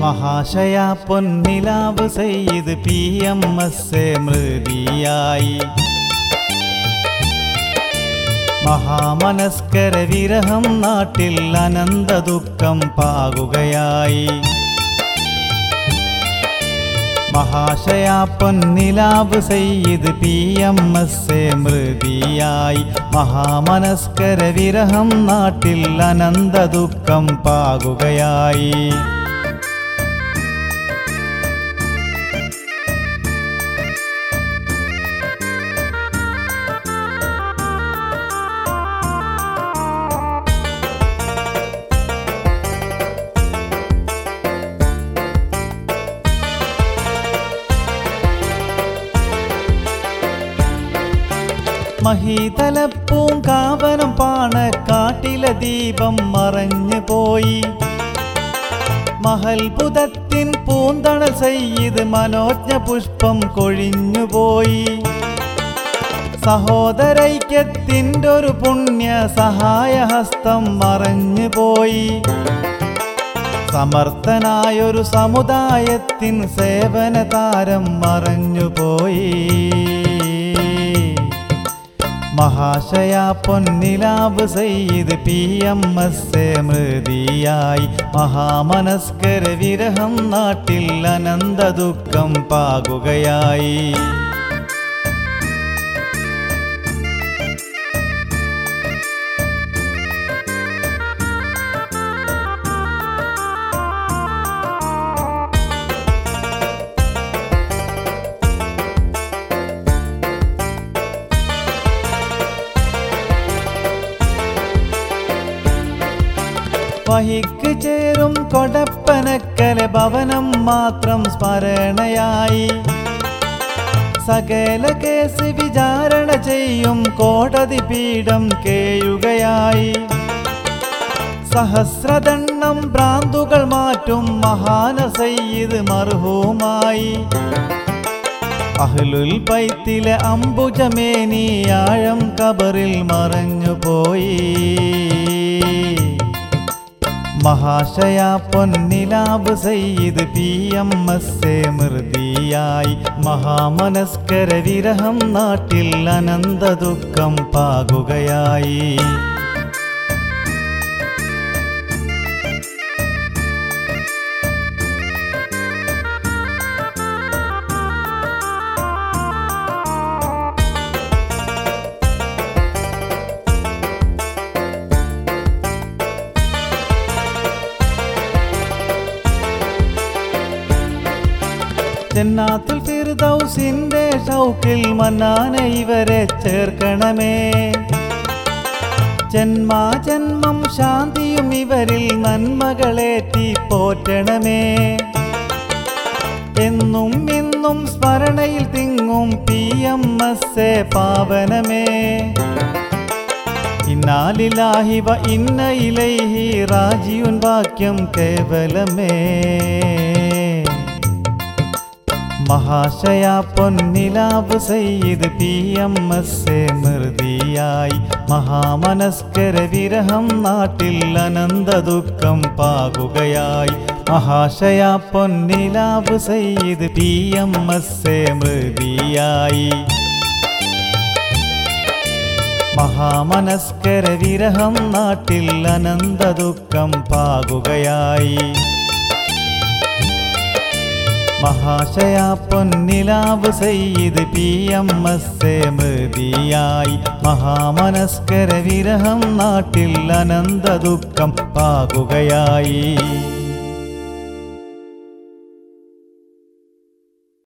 മഹാശയ പൊന്നിലാവ് Sayed P M S മൃതിയായി മഹാമനസ്കര വിരഹം നാട്ടിൽ അനന്ത ദുഃഖം പാകുകയായി മഹാശയ പൊന്നിലാവ് സെയ്ത് പി എം എസ് മൃതിയായി മഹാമനസ്കര വിരഹം നാട്ടിൽ അനന്ത ദുഃഖം പാകുകയായി മഹീതലപ്പൂം കാവനം പാണ കാട്ടിലെ ദീപം മറഞ്ഞു പോയി മഹൽബുധത്തിൻ പൂന്തണൽ ചെയ്ത് മനോജ്ഞ പുഷ്പം കൊഴിഞ്ഞുപോയി സഹോദരൈക്യത്തിൻ്റെ ഒരു പുണ്യ സഹായഹസ്തം മറഞ്ഞു പോയി സമർത്ഥനായൊരു സമുദായത്തിൻ സേവന താരം മറഞ്ഞുപോയി മഹാശയ പൊന്നിലാവ് സെയ്ത് പി എം എസ് മൃതിയായി മഹാമനസ്കര വിരഹം നാട്ടിൽ അനന്ത ദുഃഖം പാകുകയായി വഹിക്ക് ചേരും കൊടപ്പനക്കല ഭവനം മാത്രം സ്മരണയായി സകല കേസ് വിചാരണ ചെയ്യും കോടതി പീഠം കേയുകയായി സഹസ്രദണ്ണം ഭ്രാന്തുകൾ മാറ്റും മഹാന സയ്യിദ് മർഹൂമായി അഹ്ലുൽ പൈത്തിലെ അംബുജമേനി ആഴം കബറിൽ മറഞ്ഞുപോയി മഹാശയ പൊന്നിലാവ് സെയ്ത് പി എം എസ് മൃതിയായി മഹാമനസ്കര വിരഹം നാട്ടിൽ അനന്ത ദുഃഖം പാകുകയായി ജന്നാത്തുൽ ഫിർദൗസിന്റെ ഷൗക്കിൽ മന്നാനെ ഇവരെ ചേർക്കണമേ ജന്മാജന്മം ശാന്തിയും ഇവരിൽ നന്മകളേറ്റി പോറ്റണമേ എന്നും ഇന്നും സ്മരണയിൽ തിങ്ങും പി എം എസ് പാവനമേ ഇന്നാലിലാഹി വ ഇന്ന ഇലൈഹി റാജിയുൻ വാക്യം കേവലമേ മഹാശയ പൊന്നിലാവ് സെയ്ത് പി എം എസ് മൃതിയായി മഹാമനസ്കര വിരഹം നാട്ടിൽ അനന്ത ദുഃഖം പാകുകയായി മഹാശയ പൊന്നിലാവ് സെയ്ത് പി എം എസ് മൃതിയായി മഹാമനസ്കര വിരഹം നാട്ടിൽ അനന്ത ദുഃഖം പാകുകയായി മഹാശയ പൊന്നിലാവ് സെയ്ത് പി എം എസ് മൃതിയായി മഹാമനസ്കര വിരഹം നാട്ടിൽ അനന്ത ദുഃഖം പാകുകയായി